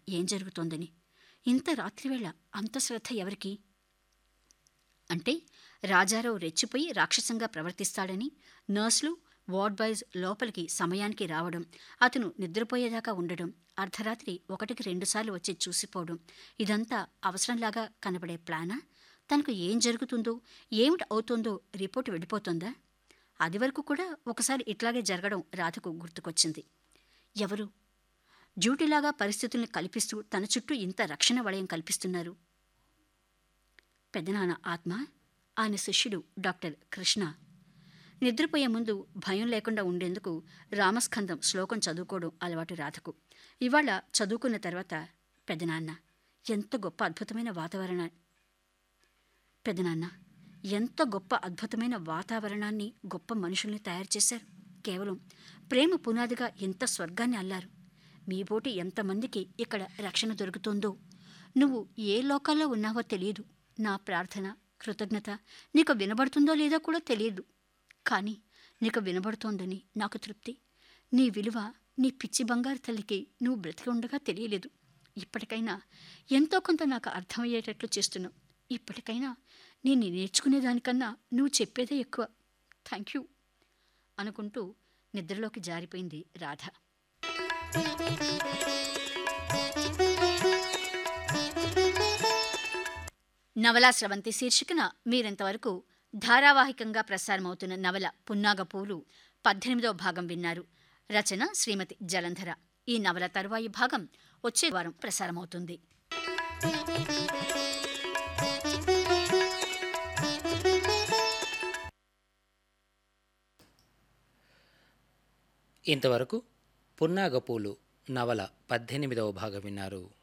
ఏం జరుగుతోందని ఇంత రాత్రివేళ అంత శ్రద్ధ ఎవరికి అంటే రాజారావు రెచ్చిపోయి రాక్షసంగా ప్రవర్తిస్తాడని నర్సులు వార్డ్ బాయ్స్ లోపలికి సమయానికి రావడం అతను నిద్రపోయేదాకా ఉండడం అర్ధరాత్రి ఒకటికి రెండుసార్లు వచ్చి చూసిపోవడం ఇదంతా అవసరంలాగా కనబడే ప్లానా తనకు ఏం జరుగుతుందో ఏమిటి అవుతుందో రిపోర్ట్ వెళ్ళిపోతుందా అది వరకు కూడా ఒకసారి ఇట్లాగే జరగడం రాధకు గుర్తుకొచ్చింది ఎవరు డ్యూటీలాగా పరిస్థితుల్ని కల్పిస్తూ తన చుట్టూ ఇంత రక్షణ వలయం కల్పిస్తున్నారు పెద్దనాన్న ఆత్మ ఆయన శిష్యుడు డాక్టర్ కృష్ణ నిద్రపోయే ముందు భయం లేకుండా ఉండేందుకు రామస్కందం శ్లోకం చదువుకోవడం అలవాటు రాధకు ఇవాళ చదువుకున్న తర్వాత పెద్దనాన్న ఎంత గొప్ప అద్భుతమైన వాతావరణ పెద్దనాన్న ఎంత గొప్ప అద్భుతమైన వాతావరణాన్ని గొప్ప మనుషుల్ని తయారు చేశారు కేవలం ప్రేమ పునాదిగా ఎంత స్వర్గాన్ని అల్లారు మీ పోటీ ఎంతమందికి ఇక్కడ రక్షణ దొరుకుతుందో నువ్వు ఏ లోకాల్లో ఉన్నావో తెలియదు నా ప్రార్థన కృతజ్ఞత నీకు వినబడుతుందో లేదో కూడా తెలియదు కానీ నీకు వినబడుతోందని నాకు తృప్తి నీ విలువ నీ పిచ్చి బంగారు తల్లికి నువ్వు బ్రతికి ఉండగా తెలియలేదు ఇప్పటికైనా ఎంతో కొంత నాకు అర్థమయ్యేటట్లు చేస్తున్నావు ఇప్పటికైనా నేను నేర్చుకునేదానికన్నా నువ్వు చెప్పేదే ఎక్కువ థ్యాంక్ యూ అనుకుంటూ నిద్రలోకి జారిపోయింది రాధ నవలా స్రవంతి శీర్షికన మీరింతవరకు ధారావాహికంగా ప్రసారమవుతున్న నవల పున్నాగపూలు పద్దెనిమిదవ భాగం విన్నారు రచన శ్రీమతి జలంధర ఈ నవల తరువాయి భాగం వచ్చే వారం ప్రసారమవుతుంది ఇంతవరకు పున్నాగపూలు నవల పద్దెనిమిదవ భాగం విన్నారు